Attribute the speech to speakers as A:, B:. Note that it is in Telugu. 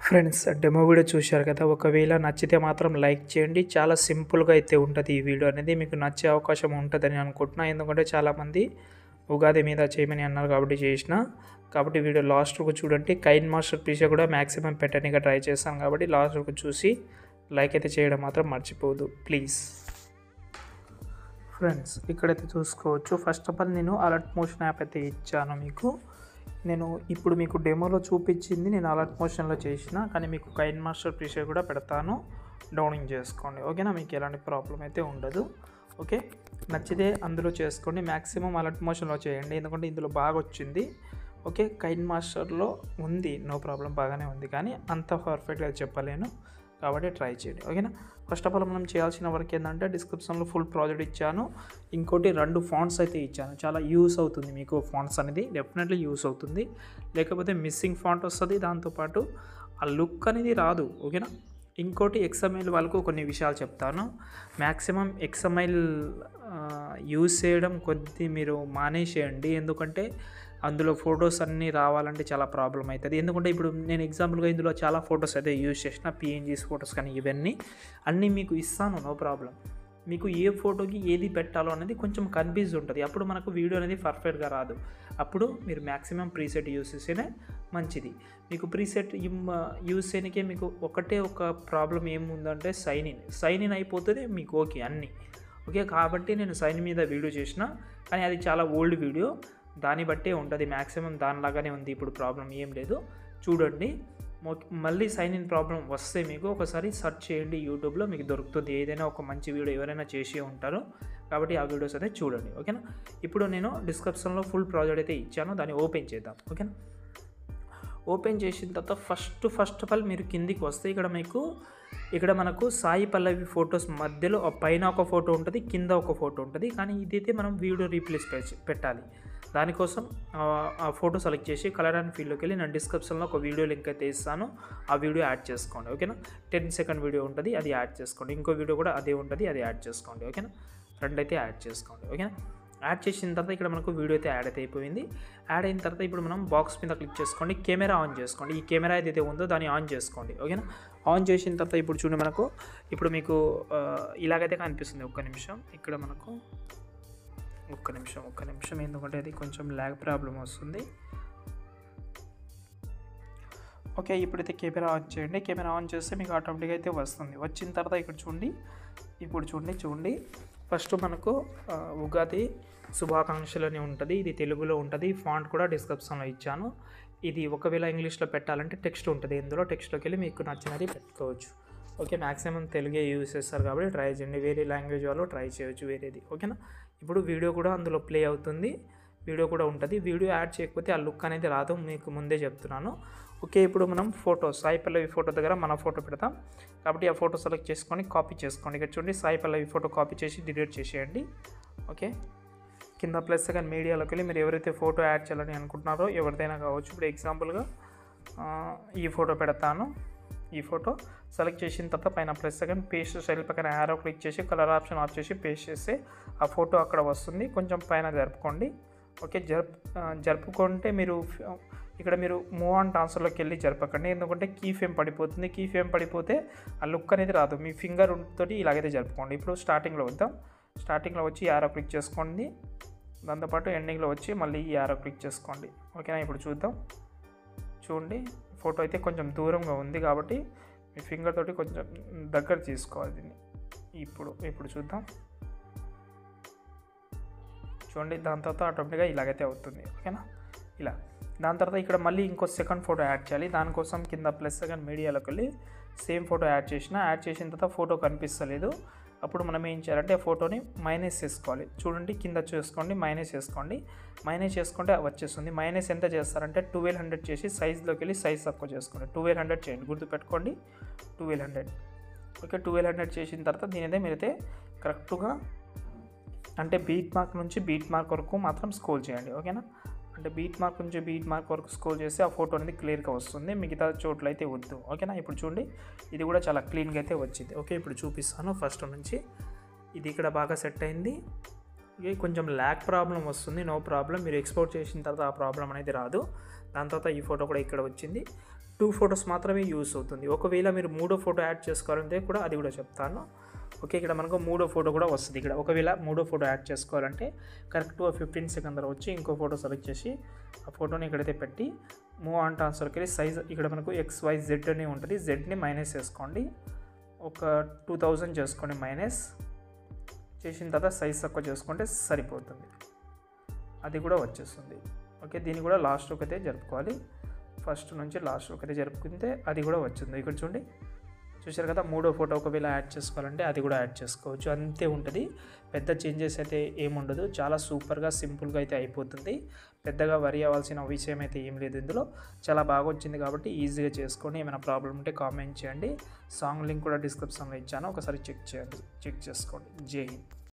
A: ఫ్రెండ్స్ డెమో వీడియో చూశారు కదా ఒకవేళ నచ్చితే మాత్రం లైక్ చేయండి చాలా సింపుల్గా అయితే ఉంటుంది ఈ వీడియో అనేది మీకు నచ్చే అవకాశం ఉంటుందని అనుకుంటున్నా ఎందుకంటే చాలామంది ఉగాది మీద చేయమని అన్నారు కాబట్టి చేసిన కాబట్టి వీడియో లాస్ట్ వరకు చూడండి కైన్ మాస్టర్ పీసే కూడా మ్యాక్సిమం పెట్టడానికి ట్రై చేస్తాను కాబట్టి లాస్ట్ వరకు చూసి లైక్ అయితే చేయడం మాత్రం మర్చిపోదు ప్లీజ్ ఫ్రెండ్స్ ఇక్కడైతే చూసుకోవచ్చు ఫస్ట్ ఆఫ్ ఆల్ నేను అలర్ట్ మోషన్ యాప్ అయితే ఇచ్చాను మీకు నేను ఇప్పుడు మీకు డెమోలో చూపించింది నేను అలర్ట్ మోషన్లో చేసిన కానీ మీకు కైన్ మాస్టర్ ప్రీషియర్ కూడా పెడతాను డౌనింగ్ చేసుకోండి ఓకేనా మీకు ఎలాంటి ప్రాబ్లం అయితే ఉండదు ఓకే నచ్చితే అందులో చేసుకోండి మ్యాక్సిమం అలర్ట్ మోషన్లో చేయండి ఎందుకంటే ఇందులో బాగా వచ్చింది ఓకే కైన్ మాస్టర్లో ఉంది నో ప్రాబ్లం బాగానే ఉంది కానీ అంత పర్ఫెక్ట్గా చెప్పలేను కాబట్టి ట్రై చేయండి ఓకేనా ఫస్ట్ ఆఫ్ ఆల్ మనం చేయాల్సిన వర్క్ ఏంటంటే డిస్క్రిప్షన్లో ఫుల్ ప్రాజెక్ట్ ఇచ్చాను ఇంకోటి రెండు ఫాంట్స్ అయితే ఇచ్చాను చాలా యూస్ అవుతుంది మీకు ఫాంట్స్ అనేది డెఫినెట్లీ యూస్ అవుతుంది లేకపోతే మిస్సింగ్ ఫాంట్ వస్తుంది దాంతోపాటు ఆ లుక్ అనేది రాదు ఓకేనా ఇంకోటి ఎక్స్ఎంఐల్ వాళ్ళకు కొన్ని విషయాలు చెప్తాను మ్యాక్సిమం ఎక్స్ఎంఐల్ యూస్ చేయడం కొద్ది మీరు మానేసేయండి ఎందుకంటే అందులో ఫొటోస్ అన్నీ రావాలంటే చాలా ప్రాబ్లం అవుతుంది ఎందుకంటే ఇప్పుడు నేను ఎగ్జాంపుల్గా ఇందులో చాలా ఫొటోస్ అయితే యూజ్ చేసిన పిఎన్జీస్ ఫొటోస్ కానీ ఇవన్నీ అన్నీ మీకు ఇస్తాను నో ప్రాబ్లం మీకు ఏ ఫోటోకి ఏది పెట్టాలో అనేది కొంచెం కన్ఫ్యూజ్ ఉంటుంది అప్పుడు మనకు వీడియో అనేది పర్ఫెక్ట్గా రాదు అప్పుడు మీరు మ్యాక్సిమం ప్రీసెట్ యూస్ చేస్తేనే మంచిది మీకు ప్రీసెట్ యూస్ చేయడానికే మీకు ఒకటే ఒక ప్రాబ్లం ఏముందంటే సైన్ ఇన్ సైన్ ఇన్ అయిపోతుంది మీకు ఓకే అన్నీ ఓకే కాబట్టి నేను సైన్ మీద వీడియో చేసిన కానీ అది చాలా ఓల్డ్ వీడియో దాన్ని బట్టే ఉంటుంది మ్యాక్సిమం దానిలాగానే ఉంది ఇప్పుడు ప్రాబ్లం ఏం లేదు చూడండి మళ్ళీ సైన్ ఇన్ ప్రాబ్లం వస్తే మీకు ఒకసారి సెర్చ్ చేయండి యూట్యూబ్లో మీకు దొరుకుతుంది ఏదైనా ఒక మంచి వీడియో ఎవరైనా చేసి ఉంటారు కాబట్టి ఆ వీడియోస్ అయితే చూడండి ఓకేనా ఇప్పుడు నేను డిస్క్రిప్షన్లో ఫుల్ ప్రాజెక్ట్ అయితే ఇచ్చాను దాన్ని ఓపెన్ చేద్దాం ఓకేనా ఓపెన్ చేసిన తర్వాత ఫస్ట్ ఫస్ట్ ఆఫ్ ఆల్ మీరు కిందికి వస్తే ఇక్కడ మీకు ఇక్కడ మనకు సాయి పల్లవి ఫొటోస్ మధ్యలో పైన ఒక ఫోటో ఉంటుంది కింద ఒక ఫోటో ఉంటుంది కానీ ఇదైతే మనం వీడియో రీప్లేస్ పెట్టాలి దానికోసం ఆ ఫోటో సెలెక్ట్ చేసి కలర్ అండ్ ఫీల్డ్లోకి వెళ్ళి నేను డిస్క్రిప్షన్లో ఒక వీడియో లింక్ అయితే ఇస్తాను ఆ వీడియో యాడ్ చేసుకోండి ఓకేనా టెన్ సెకండ్ వీడియో ఉంటుంది అది యాడ్ చేసుకోండి ఇంకో వీడియో కూడా అదే ఉంటుంది అది యాడ్ చేసుకోండి ఓకేనా రెండు అయితే యాడ్ చేసుకోండి ఓకేనా యాడ్ చేసిన తర్వాత ఇక్కడ మనకు వీడియో అయితే యాడ్ అయితే అయిపోయింది యాడ్ అయిన తర్వాత ఇప్పుడు మనం బాక్స్ మీద క్లిక్ చేసుకోండి కెమెరా ఆన్ చేసుకోండి ఈ కెమెరా ఏదైతే ఉందో దాన్ని ఆన్ చేసుకోండి ఓకేనా ఆన్ చేసిన తర్వాత ఇప్పుడు చూడండి మనకు ఇప్పుడు మీకు ఇలాగైతే కనిపిస్తుంది ఒక్క నిమిషం ఇక్కడ మనకు ఒక్క నిమిషం ఒక్క నిమిషం ఎందుకంటే అది కొంచెం ల్యాగ్ ప్రాబ్లం వస్తుంది ఓకే ఇప్పుడైతే కెమెరా ఆన్ చేయండి కెమెరా ఆన్ చేస్తే మీకు ఆటోమేటిక్గా అయితే వస్తుంది వచ్చిన తర్వాత ఇక్కడ చూడండి ఇప్పుడు చూడండి చూడండి ఫస్ట్ మనకు ఉగాది శుభాకాంక్షలు అని ఉంటుంది ఇది తెలుగులో ఉంటుంది ఫాంట్ కూడా డిస్క్రిప్షన్లో ఇచ్చాను ఇది ఒకవేళ ఇంగ్లీష్లో పెట్టాలంటే టెక్స్ట్ ఉంటుంది ఇందులో టెక్స్ట్లోకి వెళ్ళి మీకు నచ్చినది పెట్టుకోవచ్చు ఓకే మ్యాక్సిమం తెలుగే యూజ్ చేస్తారు కాబట్టి ట్రై చేయండి వేరే లాంగ్వేజ్ వాళ్ళు ట్రై చేయొచ్చు వేరేది ఓకేనా ఇప్పుడు వీడియో కూడా అందులో ప్లే అవుతుంది వీడియో కూడా ఉంటుంది వీడియో యాడ్ చేయకపోతే ఆ లుక్ అనేది రాదు మీకు ముందే చెప్తున్నాను ఓకే ఇప్పుడు మనం ఫోటో సాయి పల్లవి ఫోటో దగ్గర మన ఫోటో పెడతాం కాబట్టి ఆ ఫోటో సెలెక్ట్ చేసుకొని కాపీ చేసుకోండి ఇక్కడ చూడండి సాయి పల్లవి ఫోటో కాపీ చేసి డిలీట్ చేసేయండి ఓకే కింద ప్లస్ సెకండ్ మీడియాలోకి వెళ్ళి మీరు ఎవరైతే ఫోటో యాడ్ చేయాలని అనుకుంటున్నారో ఎవరిదైనా కావచ్చు ఇప్పుడు ఎగ్జాంపుల్గా ఈ ఫోటో పెడతాను ఈ ఫోటో సెలెక్ట్ చేసిన తర్వాత పైన ప్లస్ సెకండ్ పేస్ట్ స్టైల్ పక్కన యారో క్లిక్ చేసి కలర్ ఆప్షన్ ఆఫ్ చేసి పేస్ట్ చేస్తే ఆ ఫోటో అక్కడ వస్తుంది కొంచెం పైన జరుపుకోండి ఓకే జరుపు జరుపుకుంటే మీరు ఇక్కడ మీరు మూవ్ ఆన్ ట్రాన్స్ఫర్లోకి వెళ్ళి జరపకండి ఎందుకంటే కీ ఫేమ్ పడిపోతుంది కీ ఫేమ్ పడిపోతే ఆ లుక్ అనేది రాదు మీ ఫింగర్ తోటి ఇలాగైతే జరుపుకోండి ఇప్పుడు స్టార్టింగ్లో వద్దాం స్టార్టింగ్లో వచ్చి యారో క్లిక్ చేసుకోండి దాంతోపాటు ఎండింగ్లో వచ్చి మళ్ళీ ఈ యారో క్లిక్ చేసుకోండి ఓకేనా ఇప్పుడు చూద్దాం చూడండి ఫోటో అయితే కొంచెం దూరంగా ఉంది కాబట్టి మీ ఫింగర్ తోటి కొంచెం దగ్గర తీసుకోవాలి దీన్ని ఇప్పుడు ఇప్పుడు చూద్దాం చూడండి దాని తర్వాత ఆటోమేటిక్గా ఇలాగైతే అవుతుంది ఓకేనా ఇలా దాని తర్వాత ఇక్కడ మళ్ళీ ఇంకో సెకండ్ ఫోటో యాడ్ చేయాలి దానికోసం కింద ప్లస్ సెకండ్ మీడియాలోకి వెళ్ళి సేమ్ ఫోటో యాడ్ చేసిన యాడ్ చేసిన తర్వాత ఫోటో కనిపిస్తలేదు అప్పుడు మనం ఏం చేయాలంటే ఆ ఫోటోని మైనస్ చేసుకోవాలి చూడండి కింద చేసుకోండి మైనస్ చేసుకోండి మైనస్ చేసుకుంటే వచ్చేస్తుంది మైనస్ ఎంత చేస్తారంటే ట్వెల్వ్ హండ్రెడ్ చేసి సైజ్లోకి వెళ్ళి సైజ్ తక్కువ చేసుకోండి ట్వెల్వ్ హండ్రెడ్ చేయండి గుర్తుపెట్టుకోండి twelve hundred okay twelve hundred చేసిన తర్వాత దీనిదే మీరైతే కరెక్ట్గా అంటే బీట్ మార్క్ నుంచి బీట్ మార్క్ వరకు మాత్రం స్కోల్ చేయండి ఓకేనా అంటే బీట్ మార్క్ నుంచి బీట్ మార్క్ వరకు స్కోల్ చేస్తే ఆ ఫోటో అనేది క్లియర్గా వస్తుంది మిగతా చోట్ల అయితే వద్దు ఓకేనా ఇప్పుడు చూడండి ఇది కూడా చాలా క్లీన్గా అయితే వచ్చింది ఓకే ఇప్పుడు చూపిస్తాను ఫస్ట్ నుంచి ఇది ఇక్కడ బాగా సెట్ అయింది ఇది కొంచెం ల్యాక్ ప్రాబ్లం వస్తుంది నో ప్రాబ్లం మీరు ఎక్స్పోర్ట్ చేసిన తర్వాత ఆ ప్రాబ్లం అనేది రాదు దాని తర్వాత ఈ ఫోటో కూడా ఇక్కడ వచ్చింది టూ ఫొటోస్ మాత్రమే యూస్ అవుతుంది ఒకవేళ మీరు మూడో ఫోటో యాడ్ చేసుకోవాలంటే కూడా అది కూడా చెప్తాను ఓకే ఇక్కడ మనకు మూడో ఫోటో కూడా వస్తుంది ఇక్కడ ఒకవేళ మూడో ఫోటో యాడ్ చేసుకోవాలంటే కరెక్ట్గా ఫిఫ్టీన్ సెకండ్ వచ్చి ఇంకో ఫోటో సెలెక్ట్ చేసి ఆ ఫోటోని ఇక్కడైతే పెట్టి మూవ్ ఆన్ ట్రాన్స్ఫర్కి వెళ్ళి సైజ్ ఇక్కడ మనకు ఎక్స్ వై జెడ్ అని ఉంటుంది జెడ్ని మైనస్ చేసుకోండి ఒక టూ థౌజండ్ చేసుకోండి మైనస్ చేసిన తర్వాత సైజ్ తక్కువ చేసుకుంటే సరిపోతుంది అది కూడా వచ్చేస్తుంది ఓకే దీన్ని కూడా లాస్ట్ ఒకతే జరుపుకోవాలి ఫస్ట్ నుంచి లాస్ట్ ఒకతే జరుపుకుంటే అది కూడా వచ్చింది ఇక్కడ చూడండి చూశారు కదా మూడో ఫోటో ఒకవేళ యాడ్ చేసుకోవాలంటే అది కూడా యాడ్ చేసుకోవచ్చు అంతే ఉంటుంది పెద్ద చేంజెస్ అయితే ఏముండదు చాలా సూపర్గా సింపుల్గా అయితే అయిపోతుంది పెద్దగా వరి అవ్వాల్సిన విషయం అయితే ఏం లేదు ఇందులో చాలా బాగా వచ్చింది కాబట్టి ఈజీగా చేసుకోండి ఏమైనా ప్రాబ్లం ఉంటే కామెంట్ చేయండి సాంగ్ లింక్ కూడా డిస్క్రిప్షన్లో ఇచ్చాను ఒకసారి చెక్ చేయండి చెక్ చేసుకోండి జై హింద్